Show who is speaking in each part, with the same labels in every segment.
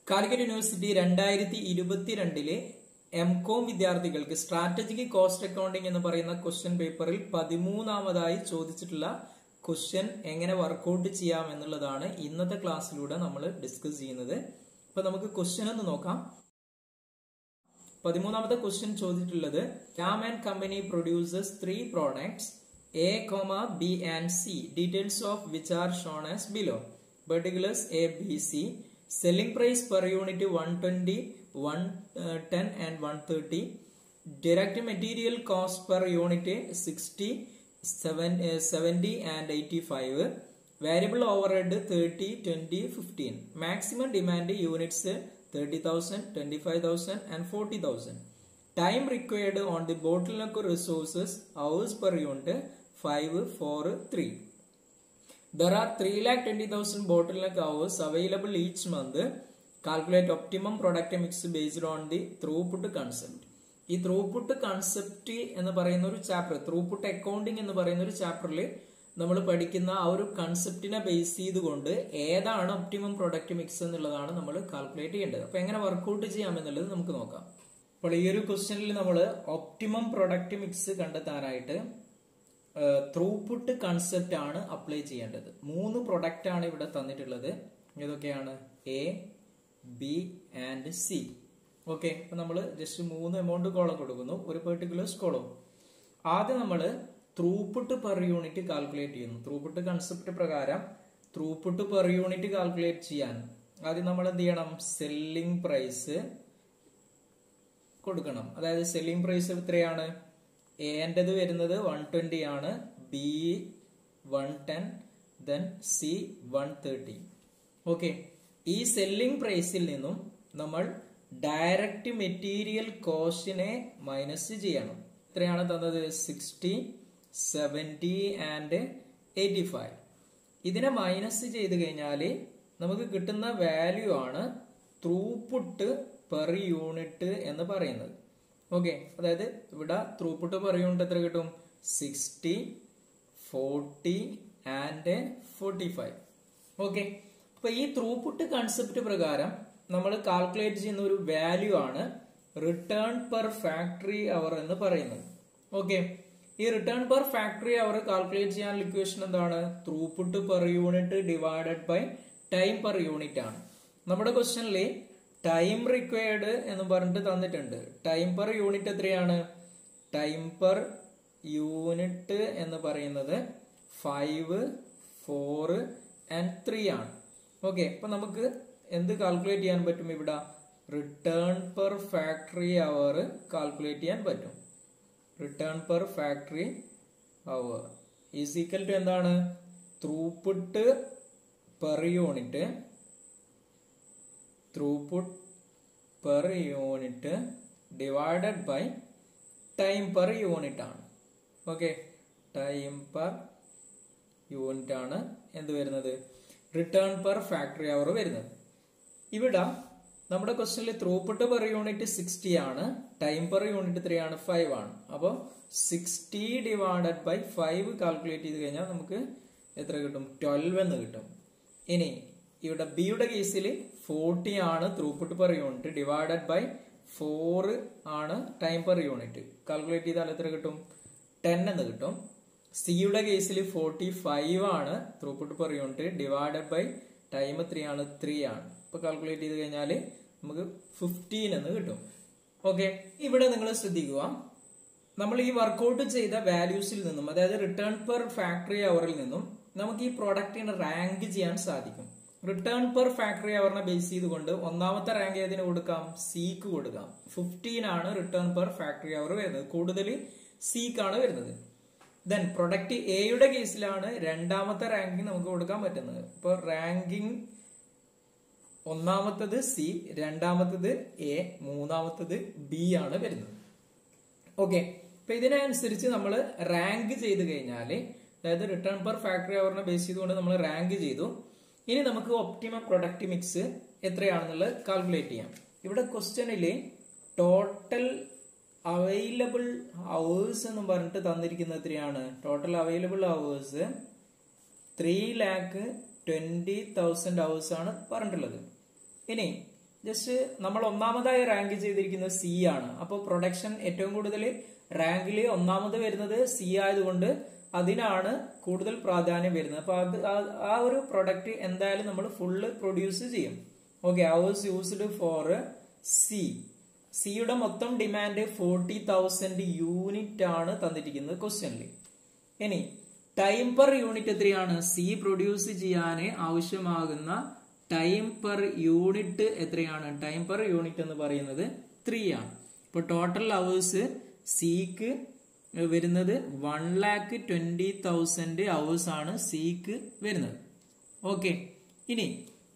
Speaker 1: Calicut university രണ്ടായിരത്തി ഇരുപത്തിരണ്ടിലെ M Com വിദ്യാർത്ഥികൾക്ക് സ്ട്രാറ്റജിക് കോസ്റ്റ് അക്കൗണ്ടിംഗ് എന്ന് പറയുന്ന ക്വസ്റ്റ്യൻ പേപ്പറിൽ പതിമൂന്നാമതായി ചോദിച്ചിട്ടുള്ള ക്വസ്റ്റ്യൻ എങ്ങനെ വർക്കൗട്ട് ചെയ്യാം എന്നുള്ളതാണ് ഇന്നത്തെ ക്ലാസ്സിലൂടെ നമ്മൾ ഡിസ്കസ് ചെയ്യുന്നത് അപ്പൊ നമുക്ക് ക്വസ്റ്റ്യൻ ഒന്ന് നോക്കാം പതിമൂന്നാമത്തെ ക്വസ്റ്റ്യൻ ചോദിച്ചിട്ടുള്ളത് Ram and company producers three products A comma B and C details of which are shown as below particulars A B C selling price per unit one twenty one ten and one thirty direct material cost per unit sixty seven seventy and eighty five variable overhead thirty twenty fifteen maximum demand units thirty thousand twenty five thousand and forty thousand time required on the ബോട്ടിൽനെക്ക് resources hours per unit 5 4 3 there are 3 lakh 20000 bottleneck hours available each month calculate optimum product mix based on the throughput concept ഈ throughput concept എന്ന് പറയുന്ന ഒരു chapter throughput accounting എന്ന് പറയുന്ന ഒരു ചാപ്റ്ററിൽ നമ്മൾ പഠിക്കുന്ന ആ ഒരു കൺസെപ്റ്റിനെ ബേസ് ചെയ്തുകൊണ്ട് ഏതാണ് ഒപ്റ്റിമം പ്രൊഡക്റ്റ് മിക്സ് എന്നുള്ളതാണ് നമ്മൾ കാൽക്കുലേറ്റ് ചെയ്യേണ്ടത് അപ്പൊ എങ്ങനെ വർക്കൗട്ട് ചെയ്യാം എന്നുള്ളത് നമുക്ക് നോക്കാം അപ്പോൾ ഈ ഒരു ക്വസ്റ്റ്യനിൽ നമ്മൾ ഒപ്റ്റിമം പ്രൊഡക്റ്റ് മിക്സ് കണ്ടെത്താനായിട്ട് ത്രൂപുട്ട് കൺസെപ്റ്റ് ആണ് അപ്ലൈ ചെയ്യേണ്ടത് മൂന്ന് പ്രൊഡക്റ്റ് ആണ് ഇവിടെ തന്നിട്ടുള്ളത് ഏതൊക്കെയാണ് A B and C okay അപ്പൊ നമ്മൾ ജസ്റ്റ് മൂന്ന് എമൗണ്ട് കോളം കൊടുക്കുന്നു ഒരു പെർട്ടിക്കുലർ കോളം ആദ്യം നമ്മൾ ത്രൂപുട്ട് പെർ യൂണിറ്റ് കാൽക്കുലേറ്റ് ചെയ്യുന്നു ത്രൂപുട്ട് കൺസെപ്റ്റ് പ്രകാരം ത്രൂപുട്ട് പെർ യൂണിറ്റ് കാൽക്കുലേറ്റ് ചെയ്യാൻ ആദ്യം നമ്മൾ എന്ത് ചെയ്യണം സെല്ലിംഗ് പ്രൈസ് കൊടുക്കണം അതായത് സെല്ലിംഗ് പ്രൈസ് എത്രയാണ് എൻ്റെത് വരുന്നത് വൺ ട്വന്റി ആണ് B one ten then C one thirty okay ഈ സെല്ലിംഗ് പ്രൈസിൽ നിന്നും നമ്മൾ ഡയറക്റ്റ് മെറ്റീരിയൽ കോസ്റ്റിനെ മൈനസ് ചെയ്യണം എത്രയാണ് തന്നത് sixty seventy and eighty five ഇതിനെ മൈനസ് ചെയ്ത് കഴിഞ്ഞാൽ നമുക്ക് കിട്ടുന്ന വാല്യൂ ആണ് ത്രൂപുട്ട് പെർ യൂണിറ്റ് എന്ന് പറയുന്നത് ഓക്കെ അതായത് ഇവിടെ ത്രൂപുട്ട് പെർ യൂണിറ്റ് എത്ര കിട്ടും sixty forty and forty five okay അപ്പൊ ഈ ത്രൂപുട്ട് കൺസെപ്റ്റ് പ്രകാരം നമ്മൾ കാൽക്കുലേറ്റ് ചെയ്യുന്ന ഒരു വാല്യൂ ആണ് റിട്ടേൺ പെർ ഫാക്ടറി അവർ എന്ന് പറയുന്നത് ഓക്കെ ഈ return per factory hour calculate ചെയ്യാൻ ഇക്വേഷൻ എന്താണ് throughput per unit divided by time per unit ആണ് നമ്മുടെ ക്വസ്റ്റനിൽ ടൈം റിക്വയർഡ് എന്ന് പറഞ്ഞിട്ട് തന്നിട്ടുണ്ട് ടൈം പെർ യൂണിറ്റ് എത്രയാണ് ടൈം പെർ യൂണിറ്റ് എന്ന് പറയുന്നത് ഫൈവ് ഫോർ ആൻഡ് ത്രീ ആണ് ഓക്കെ അപ്പൊ നമുക്ക് എന്ത് കാൽക്കുലേറ്റ് ചെയ്യാൻ പറ്റും ഇവിടെ return per factory hour calculate ചെയ്യാൻ പറ്റും return per factory hour is equal to എന്താണ് throughput per unit throughput per unit divided by time per unit ആണ് ഓക്കെ ടൈം പെർ യൂണിറ്റ് ആണ് എന്ത് വരുന്നത് റിട്ടേൺ പെർ ഫാക്ടറി അവർ വരുന്നത് ഇവിടെ നമ്മുടെ ക്വസ്റ്റനിൽ ത്രൂപുട്ട് പെർ യൂണിറ്റ് സിക്സ്റ്റി ആണ് ടൈം പെർ യൂണിറ്റ് ത്രീ ആണ് ഫൈവ് ആണ് അപ്പോൾ sixty divided by five calculate ചെയ്ത് കഴിഞ്ഞാൽ നമുക്ക് എത്ര കിട്ടും ട്വൽവ് എന്ന് കിട്ടും ഇനി ഇവിടെ ബിയുടെ കേസിൽ ഫോർട്ടി ആണ് throughput per unit divided by four ആണ് ടൈം പെർ യൂണിറ്റ് കാൽക്കുലേറ്റ് ചെയ്താൽ എത്ര കിട്ടും ടെൻ എന്ന് കിട്ടും സിയുടെ കേസിൽ ഫോർട്ടി ഫൈവ് ആണ് throughput per unit divided by time three ആണ് ത്രീ ആണ് ഇപ്പൊ കാൽക്കുലേറ്റ് ചെയ്ത് കഴിഞ്ഞാൽ നമുക്ക് ഫിഫ്റ്റീൻ എന്ന് കിട്ടും ഓക്കെ ഇവിടെ നിങ്ങൾ ശ്രദ്ധിക്കുക നമ്മൾ ഈ വർക്കൗട്ട് ചെയ്ത വാല്യൂസിൽ നിന്നും അതായത് റിട്ടേൺ പെർ ഫാക്ടറി അവറിൽ നിന്നും നമുക്ക് ഈ പ്രോഡക്റ്റിനെ റാങ്ക് ചെയ്യാൻ സാധിക്കും റിട്ടേൺ പെർ ഫാക്ടറി അവറിനെ ബേസ് ചെയ്തുകൊണ്ട് ഒന്നാമത്തെ റാങ്ക് ഏതിന് കൊടുക്കാം സിക്ക് കൊടുക്കാം ഫിഫ്റ്റീൻ ആണ് റിട്ടേൺ പെർ ഫാക്ടറി അവർ വരുന്നത് കൂടുതൽ സിക്കാണ് വരുന്നത് ദെൻ പ്രൊഡക്റ്റ് എയുടെ കേസിലാണ് രണ്ടാമത്തെ റാങ്കിങ് നമുക്ക് കൊടുക്കാൻ പറ്റുന്നത് ഇപ്പൊ റാങ്കിങ് ഒന്നാമത്തത് സി രണ്ടാമത്തത് എ മൂന്നാമത്തത് ബി ആണ് വരുന്നത് ഓക്കെ അപ്പൊ ഇതിനനുസരിച്ച് നമ്മൾ റാങ്ക് ചെയ്ത് കഴിഞ്ഞാൽ അതായത് റിട്ടേൺ പെർ ഫാക്ടറി അവറിനെ ബേസ് ചെയ്തുകൊണ്ട് നമ്മൾ റാങ്ക് ചെയ്തു ഇനി നമുക്ക് ഒപ്റ്റിമം പ്രൊഡക്റ്റ് മിക്സ് എത്രയാണെന്നുള്ളത് കാൽക്കുലേറ്റ് ചെയ്യാം ഇവിടെ ക്വസ്റ്റ്യനിൽ ടോട്ടൽ അവൈലബിൾ അവേഴ്സ് എന്ന് പറഞ്ഞിട്ട് തന്നിരിക്കുന്നത് എത്രയാണ് total available hours three lakh twenty thousand hours ആണ് പറഞ്ഞിട്ടുള്ളത് ഇനി ജസ്റ്റ് നമ്മൾ ഒന്നാമതായി റാങ്ക് ചെയ്തിരിക്കുന്നത് സി ആണ് അപ്പോൾ പ്രൊഡക്ഷൻ ഏറ്റവും കൂടുതൽ റാങ്കിൽ ഒന്നാമത് വരുന്നത് സി ആയതുകൊണ്ട് അതിനാണ് കൂടുതൽ പ്രാധാന്യം വരുന്നത് അപ്പൊ അത് ആ- ആ ഒരു പ്രൊഡക്റ്റ് എന്തായാലും നമ്മൾ ഫുള്ള് പ്രൊഡ്യൂസ് ചെയ്യും okay hours used for C സിയുടെ മൊത്തം ഡിമാൻഡ് ഫോർട്ടി തൗസൻഡ് യൂണിറ്റ് ആണ് തന്നിരിക്കുന്നത് ക്വസ്റ്റ്യനിൽ ഇനി ടൈം പെർ യൂണിറ്റ് എത്രയാണ് സി പ്രൊഡ്യൂസ് ചെയ്യാൻ ആവശ്യമാകുന്ന ടൈം പെർ യൂണിറ്റ് എത്രയാണ് ടൈം പെർ യൂണിറ്റ് എന്ന് പറയുന്നത് ത്രീ ആണ് ഇപ്പൊ ടോട്ടൽ അവേഴ്സ് സിക്ക് വരുന്നത് one lakh twenty thousand hours ആണ് സിക്ക് വരുന്നത് ഓക്കെ ഇനി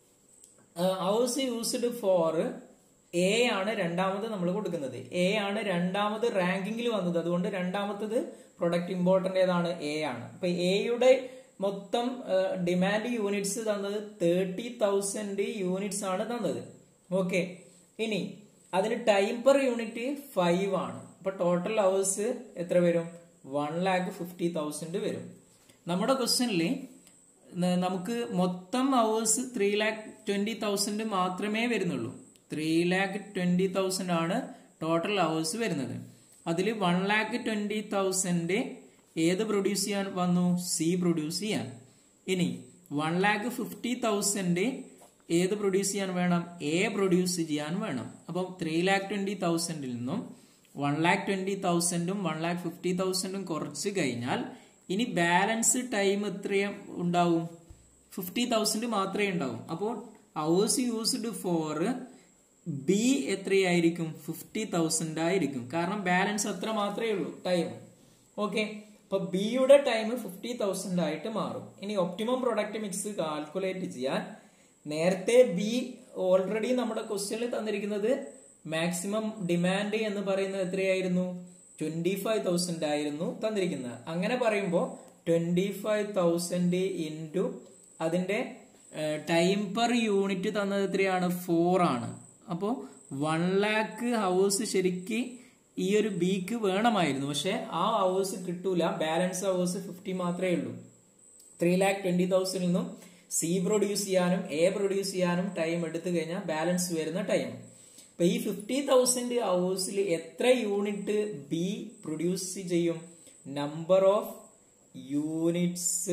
Speaker 1: ഹൗസ് യൂസ്ഡ് ഫോർ എ ആണ് രണ്ടാമത് നമ്മൾ കൊടുക്കുന്നത് എ ആണ് രണ്ടാമത് റാങ്കിങ്ങിൽ വന്നത് അതുകൊണ്ട് രണ്ടാമത്തത് പ്രൊഡക്റ്റ് ഇമ്പോർട്ടന്റ് ഏതാണ് എ ആണ് അപ്പൊ എയുടെ മൊത്തം ഡിമാൻഡ് യൂണിറ്റ്സ് തന്നത് തേർട്ടി തൗസൻഡ് യൂണിറ്റ്സ് ആണ് തന്നത് ഓക്കെ ഇനി അതിന് ടൈം പെർ യൂണിറ്റ് ഫൈവ് ആണ് അപ്പൊ ടോട്ടൽ അവേഴ്സ് എത്ര വരും വൺ ലാക്ക് ഫിഫ്റ്റി തൗസൻഡ് വരും നമ്മുടെ ക്വസ്റ്റ്യനിൽ ന- നമുക്ക് മൊത്തം hours three lakh twenty thousand മാത്രമേ വരുന്നുള്ളൂ ത്രീ ലാക്ക് ട്വന്റി തൗസൻഡ് ആണ് ടോട്ടൽ അവേഴ്സ് വരുന്നത് അതിൽ വൺ ലാക്ക് ട്വന്റി തൗസൻഡ് ഏത് പ്രൊഡ്യൂസ് ചെയ്യാൻ വന്നു സി പ്രൊഡ്യൂസ് ചെയ്യാൻ ഇനി വൺ ലാക്ക് ഫിഫ്റ്റി തൗസൻഡ് ഏത് പ്രൊഡ്യൂസ് ചെയ്യാൻ വേണം എ പ്രൊഡ്യൂസ് ചെയ്യാൻ വേണം അപ്പം ത്രീ ലാക്ക് ട്വന്റി തൗസൻഡിൽ നിന്നും വൺ ലാക്ക് ട്വന്റി തൗസൻഡും വൺ ലാക്ക് ഫിഫ്റ്റി തൗസൻഡും കുറച്ച് കഴിഞ്ഞാൽ ഇനി ബാലൻസ് ടൈം എത്രയും ഉണ്ടാവും ഫിഫ്റ്റി തൗസൻഡ് മാത്രമേ ഉണ്ടാവും അപ്പോൾ അവേഴ്സ് യൂസ്ഡ് ഫോർ ബി എത്രയായിരിക്കും ഫിഫ്റ്റി തൗസൻഡ് ആയിരിക്കും കാരണം ബാലൻസ് അത്ര മാത്രമേ ഉള്ളൂ ടൈം ഓക്കെ അപ്പൊ ബിയുടെ ടൈം ഫിഫ്റ്റി തൗസൻഡ് ആയിട്ട് മാറും ഇനി ഒപ്റ്റിമം പ്രൊഡക്റ്റ് മിക്സ് കാൽക്കുലേറ്റ് ചെയ്യാൻ നേരത്തെ ബി ഓൾറെഡി നമ്മുടെ ക്വസ്റ്റ്യനിൽ തന്നിരിക്കുന്നത് മാക്സിമം ഡിമാൻഡ് എന്ന് പറയുന്നത് എത്രയായിരുന്നു ട്വന്റി ഫൈവ് തൗസൻഡ് ആയിരുന്നു തന്നിരിക്കുന്നത് അങ്ങനെ പറയുമ്പോൾ ട്വന്റി ഫൈവ് തൗസൻഡ് ഇൻറ്റു അതിന്റെ ടൈം പെർ യൂണിറ്റ് തന്നത് എത്രയാണ് ഫോർ ആണ് അപ്പോൾ വൺ ലാക്ക് ഹവേഴ്സ് ശരിക്ക് ഈ ഒരു ബിക്ക് വേണമായിരുന്നു പക്ഷെ ആ ഹവേഴ്സ് കിട്ടൂല ബാലൻസ് ഹവേഴ്സ് ഫിഫ്റ്റി മാത്രമേ ഉള്ളൂ ത്രീ ലാക്ക് ട്വന്റി തൗസൻഡിൽ നിന്നും സി പ്രൊഡ്യൂസ് ചെയ്യാനും എ പ്രൊഡ്യൂസ് ചെയ്യാനും ടൈം എടുത്തു കഴിഞ്ഞാൽ ബാലൻസ് വരുന്ന ടൈം അപ്പൊ ഈ ഫിഫ്റ്റി തൗസൻഡ് ഹവേഴ്സിൽ എത്ര യൂണിറ്റ് ബി പ്രൊഡ്യൂസ് ചെയ്യും number of units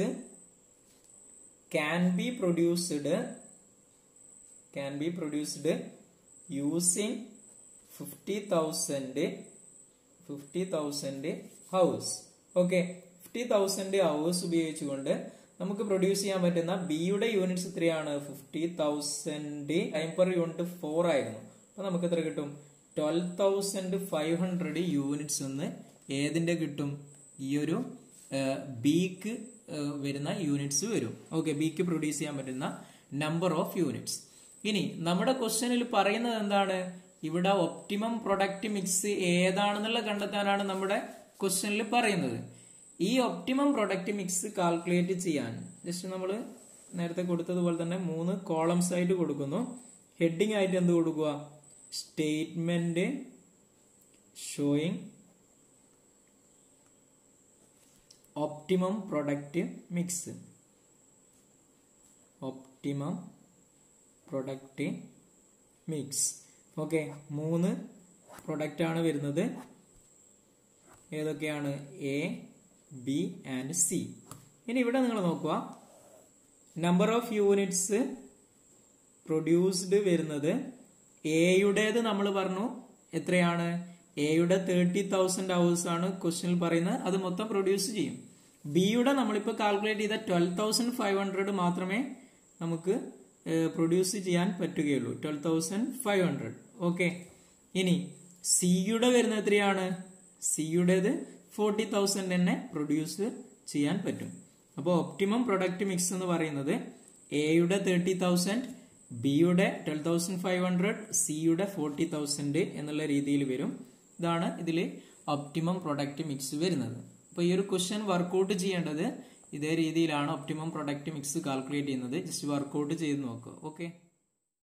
Speaker 1: can be produced can be produced using fifty thousand fifty thousand hours okay fifty thousand hours ഉപയോഗിച്ചുകൊണ്ട് നമുക്ക് പ്രൊഡ്യൂസ് ചെയ്യാൻ പറ്റുന്ന ബിയുടെ യൂണിറ്റ്സ് എത്രയാണ് fifty thousand time per unit four ആയിരുന്നു അപ്പൊ നമുക്ക് എത്ര കിട്ടും twelve thousand five hundred units എന്ന് ഏതിന്റെ കിട്ടും ഈ ഒരു ബിക്ക് വരുന്ന യൂണിറ്റ്സ് വരും ഓക്കെ ബിക്ക് പ്രൊഡ്യൂസ് ചെയ്യാൻ പറ്റുന്ന നമ്പർ ഓഫ് യൂണിറ്റ്സ് ഇനി നമ്മുടെ ക്വസ്റ്റ്യനിൽ പറയുന്നത് എന്താണ് ഇവിടെ ഒപ്റ്റിമം പ്രൊഡക്റ്റ് മിക്സ് ഏതാണെന്നുള്ള കണ്ടെത്താനാണ് നമ്മുടെ ക്വസ്റ്റ്യനിൽ പറയുന്നത് ഈ ഒപ്റ്റിമം പ്രൊഡക്റ്റ് മിക്സ് കാൽക്കുലേറ്റ് ചെയ്യാൻ ജസ്റ്റ് നമ്മൾ നേരത്തെ കൊടുത്തതുപോലെ തന്നെ മൂന്ന് കോളംസ് ആയിട്ട് കൊടുക്കുന്നു ഹെഡിങ് ആയിട്ട് എന്ത് കൊടുക്കുക statement showing optimum product mix optimum product mix okay മൂന്ന് പ്രൊഡക്റ്റ് ആണ് വരുന്നത് ഏതൊക്കെയാണ് എ ബി ആൻഡ് സി ഇനി ഇവിടെ നിങ്ങൾ നോക്കുക നമ്പർ ഓഫ് യൂണിറ്റ്സ് പ്രൊഡ്യൂസ്ഡ് വരുന്നത് എയുടേത് നമ്മൾ പറഞ്ഞു എത്രയാണ് എയുടെ തേർട്ടി തൗസൻഡ് അവേഴ്സ് ആണ് ക്വസ്റ്റ്യനിൽ പറയുന്നത് അത് മൊത്തം പ്രൊഡ്യൂസ് ചെയ്യും ബിയുടെ നമ്മളിപ്പോൾ കാൽക്കുലേറ്റ് ചെയ്ത ട്വൽവ് തൗസൻഡ് ഫൈവ് ഹൺഡ്രഡ് മാത്രമേ നമുക്ക് പ്രൊഡ്യൂസ് ചെയ്യാൻ പറ്റുകയുള്ളൂ twelve thousand five hundred okay ഇനി സിയുടെ വരുന്നത് എത്രയാണ് സിയുടേത് ഫോർട്ടി തൗസൻഡ് തന്നെ പ്രൊഡ്യൂസ് ചെയ്യാൻ പറ്റും അപ്പോൾ ഒപ്റ്റിമം പ്രൊഡക്റ്റ് മിക്സ് എന്ന് പറയുന്നത് എയുടെ തേർട്ടി തൗസൻഡ് ബിയുടെ ട്വൽവ് തൗസൻഡ് ഫൈവ് ഹൺഡ്രഡ് സിയുടെ ഫോർട്ടി തൗസൻഡ് എന്നുള്ള രീതിയിൽ വരും ഇതാണ് ഇതിൽ ഒപ്റ്റിമം പ്രൊഡക്റ്റ് മിക്സ് വരുന്നത് അപ്പോൾ ഈ ഒരു ക്വസ്റ്റ്യൻ വർക്കൗട്ട് ചെയ്യേണ്ടത് ഇതേ രീതിയിലാണ് ഒപ്റ്റിമം പ്രൊഡക്റ്റ് മിക്സ് കാൽക്കുലേറ്റ് ചെയ്യുന്നത് ജസ്റ്റ് വർക്കൗട്ട് ചെയ്ത് നോക്കുക ഓക്കെ